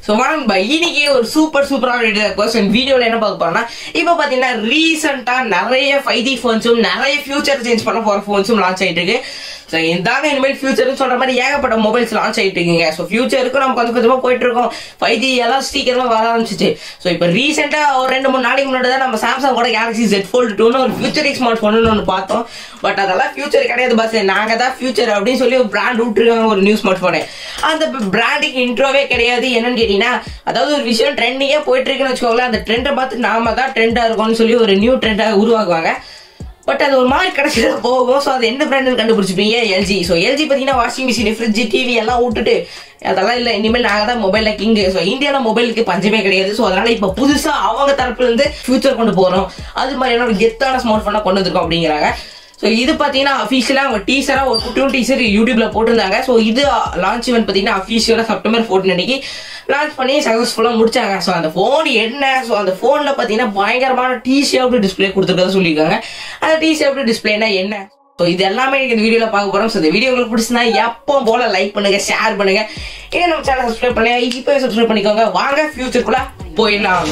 so வாங்க இன்னைக்கு ஒரு சூப்பர் சூப்பரான கொஸ்டின் வீடியோவில் என்ன பார்க்க போறோம்னா இப்போ பார்த்தீங்கன்னா ரீசெண்டாக நிறைய ஃபைவ் ஜி ஃபோன்ஸும் நிறைய ஃபியூச்சர் சேஞ்ச் பண்ண போகிற ஃபோன்ஸும் லான்ச் ஆகிட்டு இருக்கு ஸோ இதாங்க இனிமேல் ஃபியூச்சர்னு சொல்ற மாதிரி ஏகப்பட்ட மொபைல்ஸ் லான்ச் ஆகிட்டு இருக்குங்க ஸோ ஃபியூச்சருக்கு நம்ம கொஞ்சம் கொஞ்சமாக போயிட்டு இருக்கோம் ஃபைவ் ஜி எல்லாம் சீக்கிரமாக வர ஆரம்பிச்சிச்சு ஸோ இப்போ ரீசெண்டாக ஒரு ரெண்டு மூணு நாளைக்கு முன்னாடி தான் நம்ம சாம்சங் கூட கேலக்ஸி ஜெட் ஃபோல்டு டூன்னு ஒரு ஃபியூச்சரிக் ஸ்மார்ட் ஃபோன் ஒன்று பார்த்தோம் பட் அதெல்லாம் ஃபியூச்சர் கிடையாது பஸ் நாங்கள் தான் ஃபியூச்சர் அப்படின்னு சொல்லி ஒரு பிராண்ட் விட்டுருக்காங்க ஒரு நியூ ஸ்மார்ட் ஃபோனு அந்த பிராண்டுக்கு இன்ட்ரோவே கிடையாது என்னன்னு கேட்டீங்கன்னா அதாவது ஒரு விஷயம் ட்ரெண்டிங்கே போயிட்டு இருக்குன்னு வச்சுக்கோங்களேன் அந்த ட்ரெண்டை பார்த்து நாம தான் ட்ரெண்டாக இருக்கும்னு சொல்லி ஒரு நியூ ட்ரெண்டாக உருவாக்குவாங்க பட் அது ஒரு மாதிரி கடைசியில் போகும் ஸோ அது என்ன பிராண்டுன்னு கண்டுபிடிச்சிப்பீங்க எல்ஜி ஸோ எல்ஜி பார்த்தீங்கன்னா வாஷிங் மிஷின் ஃப்ரிட்ஜ் டிவி எல்லாம் விட்டுட்டு அதெல்லாம் இல்லை இனிமேல் நாங்கள் தான் மொபைலில் கிங்கு ஸோ இந்தியாவில் மொபைலுக்கு பஞ்சமே கிடையாது ஸோ அதனால இப்போ புதுசாக அவங்க தரப்புலேருந்து ஃபியூச்சர் கொண்டு போகிறோம் அது மாதிரியான ஒரு கெத்தான ஸ்மார்ட் ஃபோனாக கொண்டு வந்திருக்கோம் அப்படிங்கிறாங்க ஸோ இது பார்த்தீங்கன்னா அஃபீஷியலாக அவங்க டீசராக ஒரு குட்டியும் டீசர் யூடியூப்ல போட்டிருந்தாங்க ஸோ இது லான்ச் இவன் பார்த்தீங்கன்னா அஃபீஷியலாக செப்டம்பர் ஃபோர்டீன் அன்னைக்கு லான்ச் பண்ணி சக்ஸஸ்ஃபுல்லாக முடிச்சாங்க ஸோ அந்த ஃபோன் என்ன ஸோ அந்த ஃபோனில் பார்த்தீங்கன்னா பயங்கரமான டி ஷேப்டு டிஸ்பிளே கொடுத்துருக்கதா சொல்லியிருக்காங்க அந்த டி ஷேப்டு டிஸ்பிளேனா என்ன ஸோ இது எல்லாமே இந்த வீடியோவில் பார்க்க போகிறோம் ஸோ இந்த வீடியோ உங்களுக்கு பிடிச்சிருந்தா எப்போ போல லைக் பண்ணுங்க ஷேர் பண்ணுங்க ஏன் நம்ம சேனல் சப்ஸ்கிரைப் பண்ணுங்க இப்போ சப்ஸ்கிரைப் பண்ணிக்கோங்க வாங்க ஃபியூச்சருக்குள்ள போயிடலாம்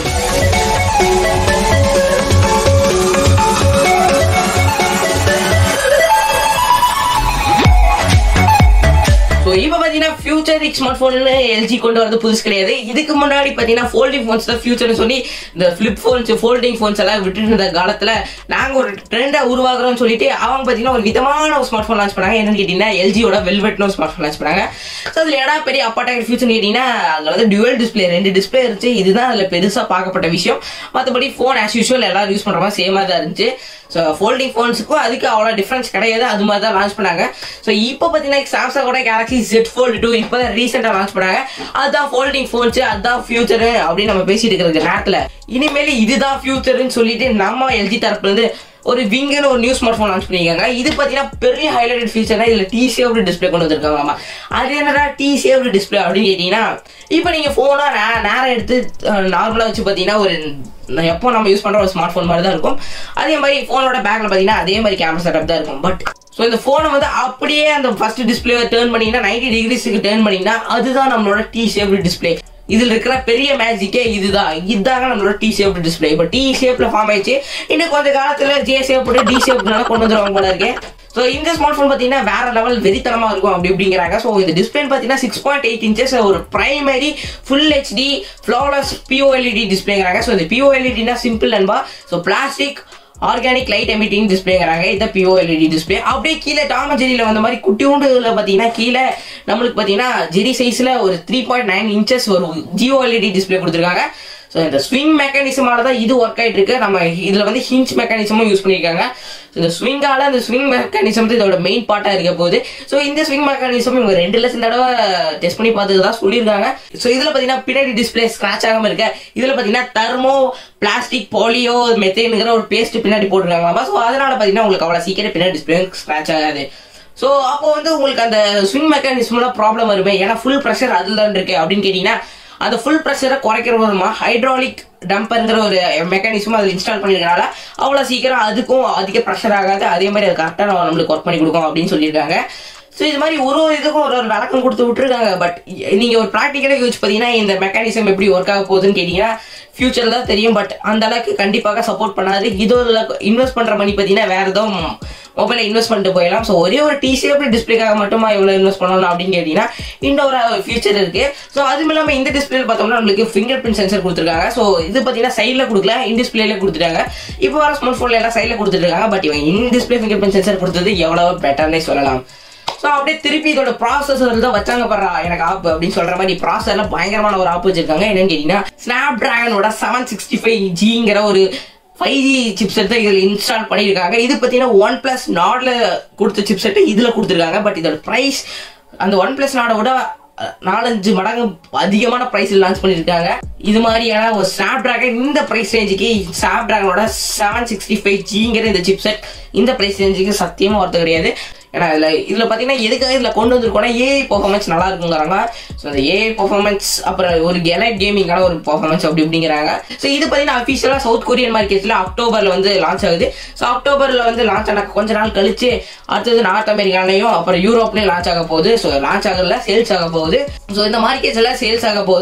ஸோ இப்போ பார்த்தீங்கன்னா ஃபியூச்சரிக் ஸ்மார்ட் ஃபோன்னு எல்ஜி கொண்டு வரது புதுசு கிடையாது இதுக்கு முன்னாடி பார்த்தீங்கன்னா ஃபோல்டிங் ஃபோன்ஸ் தான் ஃபியூச்சர்னு சொல்லி இந்த ஃப்ளிப் ஃபோன்ஸ் ஃபோல்டிங் ஃபோன்ஸ் எல்லாம் விட்டுட்டு இருந்த காலத்தில் நாங்கள் ஒரு ட்ரெண்டாக உருவாக்குறோம்னு சொல்லிட்டு அவங்க பார்த்தீங்கன்னா ஒரு விதமான ஒரு ஸ்மார்ட் ஃபோன் லான்ச் பண்ணாங்க என்னன்னு கேட்டிங்கன்னா எல்ஜியோட வெல்வெட்னு ஒரு ஸ்மார்ட் ஃபோன் லான்ச் பண்ணாங்க ஸோ அதில் எடா பெரிய அப்பாட்டாக ஃபியூச்சர்னு கேட்டிங்கன்னா அதில் வந்து டுவல் டிஸ்பிளே ரெண்டு டிஸ்பிளே இருந்துச்சு இதுதான் அதில் பெருசாக பார்க்கப்பட்ட விஷயம் மற்றபடி ஃபோன் ஆஸ் யூஷுவல் எல்லாரும் யூஸ் பண்ணுற மாதிரி சேமாக தான் இருந்துச்சு ஸோ ஃபோல்டிங் ஃபோன்ஸுக்கும் அதுக்கு அவ்வளோ டிஃப்ரென்ஸ் கிடையாது அது மாதிரி தான் லான்ச் பண்ணாங்க ஸோ இப்போ பார்த்தீங்கன்னா சாம்சங்கோட கேலக்ஸி ஜெட் ஃபோல்டு டூ இப்போ தான் ரீசெண்டாக லான்ச் பண்ணாங்க அதுதான் ஃபோல்டிங் ஃபோன்ஸ் அதுதான் ஃபியூச்சரு அப்படின்னு நம்ம பேசிட்டு இருக்கிற நேரத்தில் இனிமேல் இதுதான் ஃபியூச்சர்னு சொல்லிட்டு நம்ம எல்ஜி தரப்புலேருந்து ஒரு விங்குன்னு ஒரு நியூ ஸ்மார்ட் ஃபோன் லான்ச் பண்ணியிருக்காங்க இது பார்த்தீங்கன்னா பெரிய ஹைலைட்டட் ஃபீச்சர்னா இதில் டி சேவ்டு டிஸ்பிளே கொண்டு வந்திருக்காங்க ஆமா அது என்னடா டி சேவ்டு டிஸ்பிளே அப்படின்னு கேட்டிங்கன்னா இப்போ நீங்கள் ஃபோனாக நே நேரம் எடுத்து நார்மலாக வச்சு பார்த்தீங்கன்னா ஒரு எப்போ நம்ம யூஸ் பண்ணுற ஒரு ஸ்மார்ட் ஃபோன் மாதிரி தான் இருக்கும் அதே மாதிரி ஃபோனோட பேக்கில் பார்த்தீங்கன்னா அதே மாதிரி கேமரா செட்டப் தான் இருக்கும் பட் ஸோ இந்த ஃபோனை வந்து அப்படியே அந்த ஃபர்ஸ்ட் டிஸ்பிளே டேர்ன் பண்ணிங்கன்னா நைன்டி டிகிரிஸுக்கு டேர்ன் பண்ணிங்கன்னா அதுதான் நம்மளோட டி ஷேப்டு டிஸ்பிளே இதில் இருக்கிற பெரிய மேஜிக்கே இதுதான் இதுதாங்க நம்மளோட டி ஷேப் டிஸ்பிளே இப்போ டி ஷேப்ல ஃபார்ம் ஆயிடுச்சு இன்னும் கொஞ்ச காலத்துல ஜே ஷேப் டி ஷேப்னால கொண்டு வந்துருவாங்க போல இருக்கு ஸோ இந்த ஸ்மார்ட் ஃபோன் பார்த்தீங்கன்னா வேற லெவல் வெறித்தனமா இருக்கும் அப்படி இப்படிங்கிறாங்க ஸோ இந்த டிஸ்பிளே பார்த்தீங்கன்னா சிக்ஸ் பாயிண்ட் எயிட் இன்ச்சஸ் ஒரு primary full HD flawless POLED டிஸ்பிளேங்கிறாங்க ஸோ இந்த பிஓஎல்இடினா சிம்பிள் அன்பா so plastic organic light emitting டிஸ்பிளேங்கிறாங்க இதை பிஓஎல்இடி டிஸ்பிளே அப்படியே கீழே டாம ஜெரியில் வந்த மாதிரி குட்டியூண்டுல பார்த்தீங்கன்னா கீழே நம்மளுக்கு பார்த்தீங்கன்னா ஜெரி சைஸில் ஒரு த்ரீ பாயிண்ட் நைன் இன்ச்சஸ் ஒரு ஜிஓஎல்இடி டிஸ்பிளே கொடுத்துருக்காங்க ஸோ இந்த ஸ்விங் மெக்கானிசமால தான் இது ஒர்க் ஆகிட்டு இருக்கு நம்ம இதில் வந்து ஹிஞ்ச் மெக்கானிசமும் யூஸ் பண்ணியிருக்காங்க இந்த ஸ்விங்கால அந்த ஸ்விங் மெக்கானிசம் இதோட மெயின் பார்ட்டாக இருக்க போகுது ஸோ இந்த ஸ்விங் மெக்கானிசம் இவங்க ரெண்டு லட்சம் தடவை டெஸ்ட் பண்ணி பார்த்தது தான் சொல்லியிருக்காங்க ஸோ இதில் பார்த்தீங்கன்னா பின்னாடி டிஸ்பிளே ஸ்க்ராச் ஆகாமல் இருக்க இதில் பார்த்தீங்கன்னா தெர்மோ பிளாஸ்டிக் போலியோ மெத்தேனுங்கிற ஒரு பேஸ்ட் பின்னாடி போட்டுருக்காங்களாமா ஸோ அதனால பார்த்தீங்கன்னா உங்களுக்கு அவ்வளோ சீக்கிரம் பின்னாடி டிஸ்பிளே ஸ்க்ராச் ஆகாது ஸோ அப்போ வந்து உங்களுக்கு அந்த ஸ்விங் மெக்கானிசம்ல ப்ராப்ளம் வருமே ஏன்னா ஃபுல் ப்ரெஷர் அதில் தான் இருக்கு அப்படின்னு கேட்டிங்கன்னா அந்த ஃபுல் ப்ரெஷரை குறைக்கிற மூலமா ஹைட்ராலிக் டம்பருங்கிற ஒரு மெக்கானிசம் அதில் இன்ஸ்டால் பண்ணிருக்கனால அவ்வளோ சீக்கிரம் அதுக்கும் அதிக ப்ரெஷர் ஆகாது அதே மாதிரி அது கரெக்டாக நம்மளுக்கு ஒர்க் பண்ணி கொடுக்கும் அப்படின்னு சொல்லியிருக்காங்க ஸோ இது மாதிரி ஒரு ஒரு இதுக்கும் ஒரு ஒரு விளக்கம் கொடுத்து விட்டுருக்காங்க பட் நீங்கள் ஒரு ப்ராக்டிக்கலாக யூஸ் பார்த்தீங்கன்னா இந்த மெக்கானிசம் எப்படி ஒர்க் ஆக போகுதுன்னு கேட்டிங்கன்னா ஃபியூச்சரில் தான் தெரியும் பட் அந்த அளவுக்கு கண்டிப்பாக சப்போர்ட் பண்ணாது இதோட இன்வெஸ்ட் பண்ணுற மணி பார்த்தீங்கன்னா வேறு எதுவும் மொபைலில் இன்வெஸ்ட் பண்ணிட்டு போயிடலாம் ஸோ ஒரே ஒரு டிசிஎஃப் டிஸ்பிளேக்காக மட்டுமா எவ்வளோ இன்வெஸ்ட் பண்ணணும் அப்படின்னு கேட்டிங்கன்னா இன்னொரு ஃபியூச்சர் இருக்குது ஸோ அதுவும் இல்லாமல் இந்த டிஸ்பிளே பார்த்தோம்னா நம்மளுக்கு ஃபிங்கர் பிரிண்ட் சென்சர் கொடுத்துருக்காங்க ஸோ இது பார்த்தீங்கன்னா சைடில் கொடுக்கல இன் டிஸ்பிளேல கொடுத்துட்டாங்க இப்போ வர ஸ்மார்ட் ஃபோனில் எல்லாம் சைடில் கொடுத்துருக்காங்க பட் இவங்க in display fingerprint sensor கொடுத்தது எவ்வளோ பெட்டர்னே சொல்லலாம் ஸோ அப்படியே திருப்பி இதோட ப்ராசஸர் தான் வச்சாங்க பண்றா எனக்கு ஆப் அப்படின்னு சொல்ற மாதிரி ப்ராசஸர்ல பயங்கரமான ஒரு ஆப் வச்சிருக்காங்க என்னன்னு கேட்டீங்கன்னா ஸ்னாப் டிராகனோட செவன் சிக்ஸ்டி ஃபைவ் ஜிங்கிற ஒரு ஃபைவ் ஜி சிப்செட் தான் இதில் இன்ஸ்டால் பண்ணியிருக்காங்க இது பார்த்தீங்கன்னா ஒன் பிளஸ் நாட்ல கொடுத்த சிப்செட் இதில் கொடுத்துருக்காங்க பட் இதோட ப்ரைஸ் அந்த ஒன் பிளஸ் நாடை விட நாலஞ்சு மடங்கு அதிகமான ப்ரைஸில் லான்ச் பண்ணியிருக்காங்க இது மாதிரியான ஒரு ஸ்னாப் டிராகன் இந்த ப்ரைஸ் ரேஞ்சுக்கு ஸ்னாப் டிராகனோட செவன் சிக்ஸ்டி ஃபைவ் ஜிங்கிற இந்த சிப்செட் இந்த ப்ரைஸ் ரேஞ்சுக்கு சத்தியமாக ஒருத்தர் கிடையாது ஏன்னா இதில் இதில் பார்த்தீங்கன்னா எதுக்காக இதில் கொண்டு வந்திருக்கோம்னா ஏஐ பர்ஃபார்மன்ஸ் நல்லா இருக்குங்கிறாங்க ஸோ அந்த ஏஐ பர்ஃபார்மன்ஸ் அப்புறம் ஒரு எலைட் கேமிங்கான ஒரு பர்ஃபார்மன்ஸ் அப்படி இப்படிங்கிறாங்க ஸோ இது பார்த்தீங்கன்னா அஃபீஷியலாக சவுத் கொரியன் மார்க்கெட்டில் அக்டோபரில் வந்து லான்ச் ஆகுது ஸோ அக்டோபரில் வந்து லான்ச் ஆன கொஞ்ச நாள் கழிச்சு அடுத்தது நார்த் அமெரிக்காலையும் அப்புறம் யூரோப்லேயும் லான்ச் ஆக போகுது ஸோ லான்ச் ஆகல சேல்ஸ் ஆக போகுது ஸோ இந்த மார்க்கெட்ஸ் எல்லாம் சேல்ஸ் ஆக போகுது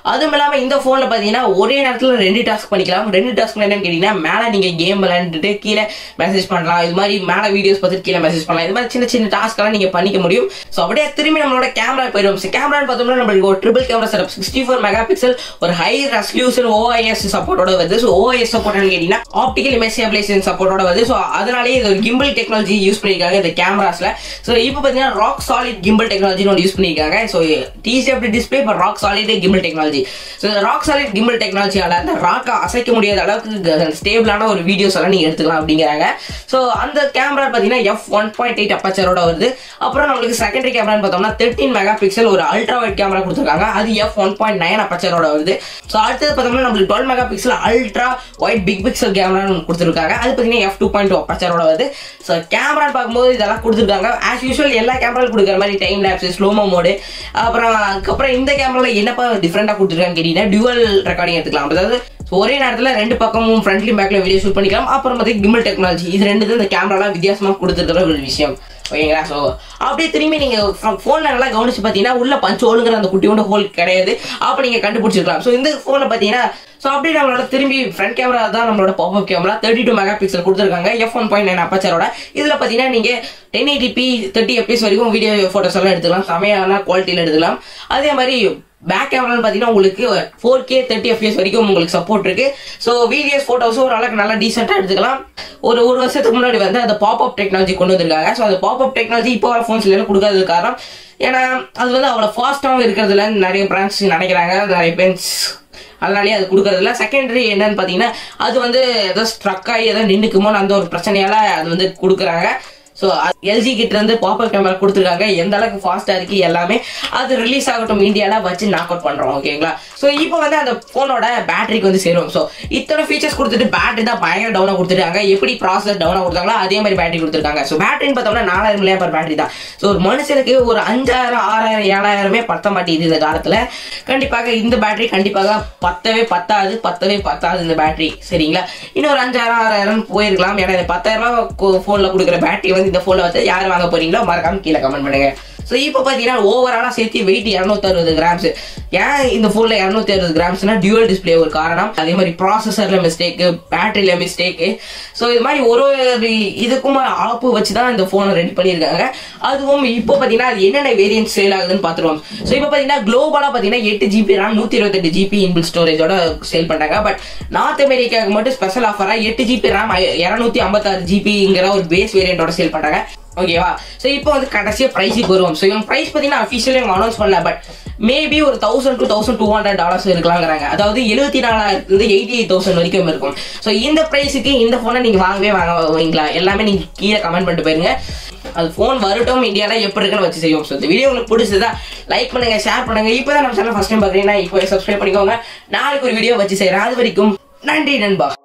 அதுவும் இல்லாம இந்த போன்ல பாத்தீங்கன்னா ஒரே நேரத்துல ரெண்டு டாஸ்க் பண்ணிக்கலாம் ரெண்டு டாஸ்க் என்னன்னு கேட்டீங்கன்னா மேல நீங்க கேம் விளையாண்டுட்டு கீழே மெசேஜ் பண்ணலாம் இது மாதிரி மேல வீடியோஸ் பார்த்துட்டு கீழே மெசேஜ் பண்ணலாம் இது மாதிரி சின்ன சின்ன டாஸ்க் எல்லாம் நீங்க பண்ணிக்க முடியும் ஸோ அப்படியே திரும்பி நம்மளோட கேமரா போயிடும் கேமரான்னு பார்த்தோம்னா நம்மளுக்கு ஒரு triple camera setup sixty four megapixel ஒரு ஹை ரெசல்யூஷன் ஓஐஎஸ் சப்போர்ட்டோட வருது ஸோ ஓஐஎஸ் சப்போர்ட்னு கேட்டீங்கன்னா ஆப்டிகல் இமேஜ் ஸ்டேபிளைசேஷன் சப்போர்ட்டோட வருது ஸோ அதனாலேயே இது ஒரு கிம்பிள் டெக்னாலஜி யூஸ் பண்ணியிருக்காங்க இந்த கேமராஸ்ல ஸோ இப்போ பார்த்தீங்கன்னா ராக் சாலிட் கிம்பிள் டெக்னாலஜி ஒன்று யூஸ் பண்ணியிருக்காங்க ஸோ டிசிஎஃப்டி டிஸ்பிளே இப்போ rock solid gimbal technology so rock solid gimbal டெக்னாலஜியால அந்த ராக்கை அசைக்க முடியாத அளவுக்கு ஸ்டேபிளான ஒரு வீடியோஸ் எல்லாம் நீங்க எடுத்துக்கலாம் அப்படிங்கிறாங்க ஸோ அந்த கேமரா பார்த்தீங்கன்னா எஃப் ஒன் பாயிண்ட் எயிட் அப்பச்சரோட வருது அப்புறம் நம்மளுக்கு செகண்டரி கேமரான்னு பார்த்தோம்னா தேர்ட்டின் மெகா பிக்சல் ஒரு அல்ட்ரா வைட் கேமரா கொடுத்துருக்காங்க அது எஃப் ஒன் பாயிண்ட் நைன் அப்பச்சரோட வருது ஸோ அடுத்தது பார்த்தோம்னா நம்மளுக்கு twelve megapixel ultra wide big pixel camera கொடுத்துருக்காங்க அது பார்த்தீங்கன்னா எஃப் டூ பாயிண்ட் டூ அப்பச்சரோட வருது ஸோ கேமரா பார்க்கும்போது இதெல்லாம் கொடுத்துருக்காங்க ஆஸ் யூஸ்வல் எல்லா கேமராலும் கொடுக்குற மாதிரி டைம் லேப்ஸ் ஸ்லோமோ மோடு அப்புறம் அதுக்கப்புறம் இந்த கேமரால என்னப்பா டிஃப்ரெண்டாக கொடுத்துருக்கான்னு கேட்டீங்கன்னா டியூவல் ரெக்கார்டிங் எடுத்துக்கலாம் அதாவது ஸோ ஒரே நேரத்தில் ரெண்டு பக்கமும் ஃப்ரண்ட்லையும் பேக்ல வீடியோ ஷூட் பண்ணிக்கலாம் அப்புறம் பார்த்தீங்கன்னா கிம்பிள் டெக்னாலஜி இது ரெண்டு தான் இந்த கேமராலாம் வித்தியாசமாக கொடுத்துருக்கிற ஒரு விஷயம் ஓகேங்களா ஸோ அப்படியே திரும்பி நீங்க ஃபோன்ல நல்லா கவனிச்சு பார்த்தீங்கன்னா உள்ள பஞ்ச் ஹோலுங்கிற அந்த குட்டியோட ஹோல் கிடையாது அப்போ நீங்க கண்டுபிடிச்சிருக்கலாம் ஸோ இந்த ஃபோனில் பார்த்தீங்கன்னா ஸோ அப்படியே நம்மளோட திரும்பி ஃப்ரண்ட் கேமரா தான் நம்மளோட pop up camera thirty two mega pixel கொடுத்துருக்காங்க எஃப் ஒன் பாயிண்ட் நைன் அப்பச்சரோட இதில் பார்த்தீங்கன்னா நீங்கள் டென் எயிட்டிபி தேர்ட்டி எப்பிஎஸ் வரைக்கும் வீடியோ ஃபோட்டோஸ் எல்லாம் எடுத்துக்கலாம் செமையான குவாலிட்டியில் எடுத்துக்கலாம் அதே மாதிரி பேக் கேமரான்னு பார்த்தீங்கன்னா உங்களுக்கு ஃபோர் கே தேர்ட்டி எஃப்எஸ் வரைக்கும் உங்களுக்கு சப்போர்ட் இருக்கு ஸோ வீடியோஸ் ஃபோட்டோஸும் ஓரளவுக்கு நல்லா டீசெண்டாக எடுத்துக்கலாம் ஒரு ஒரு வருஷத்துக்கு முன்னாடி வந்து அந்த பாப் அப் டெக்னாலஜி கொண்டு வந்திருக்காங்க ஸோ அந்த பாப் அப் டெக்னாலஜி இப்போ வர ஃபோன்ஸ்ல எல்லாம் கொடுக்காதது காரணம் ஏன்னா அது வந்து அவ்வளோ ஃபாஸ்ட்டாகவும் இருக்கிறதுல நிறைய பிராண்ட்ஸ் நினைக்கிறாங்க நிறைய பேன்ஸ் அதனாலேயே அது கொடுக்கறதில்ல செகண்டரி என்னன்னு பார்த்தீங்கன்னா அது வந்து ஏதோ ஸ்ட்ரக் ஆகி ஏதோ நின்றுக்குமோன்னு அந்த ஒரு பிரச்சனையால அது வந்து கொடுக்குறாங்க ஸோ எல்ஜி கிட்ட இருந்து பாப்பர் கேமரா கொடுத்துருக்காங்க எந்த அளவுக்கு ஃபாஸ்டா இருக்கு எல்லாமே அது ரிலீஸ் ஆகட்டும் இந்தியால வச்சு நாக் அவுட் பண்றோம் ஓகேங்களா ஸோ இப்போ வந்து அந்த போனோட பேட்டரிக்கு வந்து சேரும் ஸோ இத்தனை ஃபீச்சர்ஸ் கொடுத்துட்டு பேட்டரி தான் பயங்கர டவுனா கொடுத்துருக்காங்க எப்படி ப்ராசஸ் டவுனா கொடுத்தாங்களோ அதே மாதிரி பேட்டரி கொடுத்துருக்காங்க ஸோ பேட்டரின்னு பார்த்தோம்னா நாலாயிரம் மில்லியன் பர் பேட்டரி தான் ஸோ ஒரு மனுஷனுக்கு ஒரு அஞ்சாயிரம் ஆறாயிரம் ஏழாயிரமே பத்த மாட்டேங்குது இந்த காலத்துல கண்டிப்பாக இந்த பேட்டரி கண்டிப்பாக பத்தவே பத்தாது பத்தவே பத்தாது இந்த பேட்டரி சரிங்களா இன்னும் ஒரு அஞ்சாயிரம் ஆறாயிரம் போயிருக்கலாம் ஏன்னா இந்த பத்தாயிரம் ரூபாய் ஃபோனில் கொடுக்குற பேட்டரி வந்து இந்த ஃபோனில் வந்து யார் வாங்க போறீங்களோ மறக்காம கீழே கமெண்ட் பண்ணுங்க ஸோ இப்போ பார்த்தீங்கன்னா ஓவராலாக சேர்த்து வெயிட் இரநூத்தறுபது கிராம்ஸ் ஏன் இந்த ஃபோனில் இரநூத்தி அறுபது கிராம்ஸ்னா டியூவல் டிஸ்பிளே ஒரு காரணம் அதே மாதிரி ப்ராசஸரில் மிஸ்டேக்கு பேட்டரியில் மிஸ்டேக்கு ஸோ இது மாதிரி ஒரு ஒரு இதுக்கும் ஆப்பு வச்சு தான் இந்த ஃபோனை ரெடி பண்ணியிருக்காங்க அதுவும் இப்போ பார்த்தீங்கன்னா அது என்னென்ன வேரியன்ட் சேல் ஆகுதுன்னு பார்த்துருவோம் ஸோ இப்போ பார்த்தீங்கன்னா குளோபலாக பார்த்தீங்கன்னா எட்டு ஜிபி ரேம் நூற்றி இருபத்தெட்டு ஜிபி இன்பில் ஸ்டோரேஜோட சேல் பண்ணாங்க பட் நார்த் அமெரிக்காவுக்கு மட்டும் ஸ்பெஷல் ஆஃபராக எட்டு ஜிபி ரேம் இரநூத்தி ஐம்பத்தாறு ஜிபிங்கிற ஒரு பேஸ் வேரியண்டோட சேல் பண்ணாங்க ஓகேவா ஸோ இப்போ வந்து கடைசியாக ப்ரைஸுக்கு வருவோம் ஸோ இவங்க ப்ரைஸ் பார்த்தீங்கன்னா அஃபிஷியலாக இவங்க அனௌன்ஸ் பண்ணல பட் மேபி ஒரு thousand two thousand two hundred dollars இருக்கலாங்கிறாங்க அதாவது எழுபத்தி நாலாயிரத்துலேருந்து எயிட்டி எயிட் தௌசண்ட் வரைக்கும் இருக்கும் ஸோ இந்த ப்ரைஸுக்கு இந்த ஃபோனை நீங்கள் வாங்கவே வாங்குவீங்களா எல்லாமே நீங்கள் கீழே கமெண்ட் பண்ணிட்டு போயிருங்க அது ஃபோன் வரட்டும் இந்தியாவில் எப்படி இருக்குன்னு வச்சு செய்வோம் ஸோ இந்த வீடியோ உங்களுக்கு பிடிச்சதா லைக் பண்ணுங்க ஷேர் பண்ணுங்க இப்போ தான் நம்ம சேனல் ஃபஸ்ட் டைம் பார்க்குறீங்கன்னா இப்போ சப்ஸ்கிரைப் பண்ணிக்கோங்க நாளைக்கு ஒரு வீடியோ வச்சு செய்கிறேன் அது வரைக்கும் நன்றி நண்பா